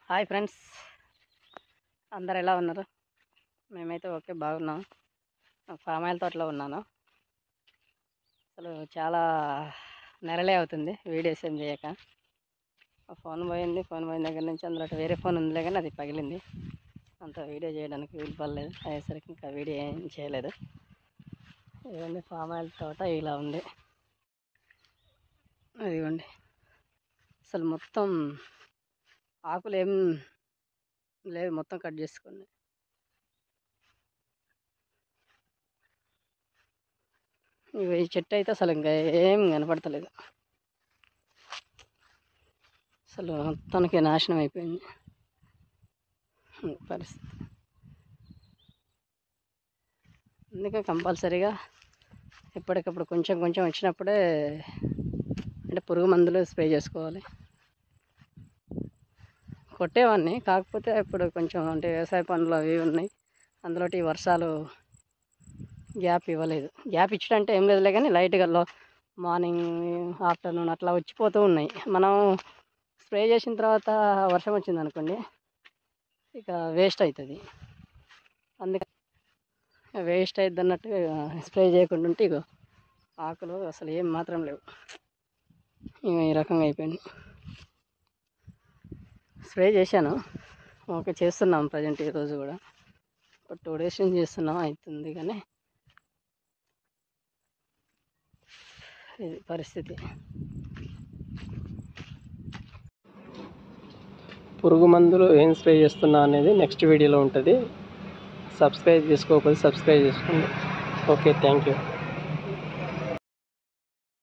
hi friends అందరు ఎలా ఉన్నారు మేమైతే ఓకే బాగున్నాం ఫామ్ ఆయిల్ తోటలో ఉన్నాను అసలు చాలా నెరలే అవుతుంది వీడియోస్ ఏం చేయక ఆ ఫోన్ పోయింది ఫోన్ పోయిన దగ్గర నుంచి అందులో అటు వేరే ఫోన్ ఉందిలే కానీ అది పగిలింది అంత వీడియో చేయడానికి వీలు పడలేదు అయ్యేసరికి ఇంకా వీడియో ఏం చేయలేదు ఇదిగోండి ఫామ్ ఆయిల్ తోట ఇలా ఉంది ఇదిగోండి అసలు మొత్తం ఆకులు ఏం లేదు మొత్తం కట్ చేసుకోండి ఇవి ఈ చెట్టు అయితే అసలు ఇంకా ఏం కనపడతలేదు అసలు మొత్తానికి నాశనం అయిపోయింది ఈ పరిస్థితి అందుకే కంపల్సరీగా ఎప్పటికప్పుడు కొంచెం కొంచెం వచ్చినప్పుడే అంటే పురుగు మందులు స్ప్రే చేసుకోవాలి కొట్టేవాడిని కాకపోతే ఇప్పుడు కొంచెం అంటే వ్యవసాయ పనులు అవి ఉన్నాయి అందులో ఈ వర్షాలు గ్యాప్ ఇవ్వలేదు గ్యాప్ ఇచ్చడంటే ఏం లేదులే కానీ లైట్గా లో మార్నింగ్ ఆఫ్టర్నూన్ అట్లా వచ్చిపోతూ ఉన్నాయి మనం స్ప్రే చేసిన తర్వాత వర్షం వచ్చింది అనుకోండి ఇక వేస్ట్ అవుతుంది అందుకని వేస్ట్ అవుతుంది అన్నట్టు స్ప్రే చేయకుండా ఉంటే ఇగో ఆకులు అసలు ఏం మాత్రం లేవు ఇగో ఈ రకంగా అయిపోయింది స్ప్రే చేశాను ఓకే చేస్తున్నాం ప్రజెంట్ ఈరోజు కూడా ఒక టూ డేస్ నుంచి చేస్తున్నాం అవుతుంది కానీ ఇది పరిస్థితి పురుగు మందులు ఏం స్ప్రే చేస్తున్నా అనేది నెక్స్ట్ వీడియోలో ఉంటుంది సబ్స్క్రైబ్ చేసుకోకపోతే సబ్స్క్రైబ్ చేసుకోండి ఓకే థ్యాంక్ యూ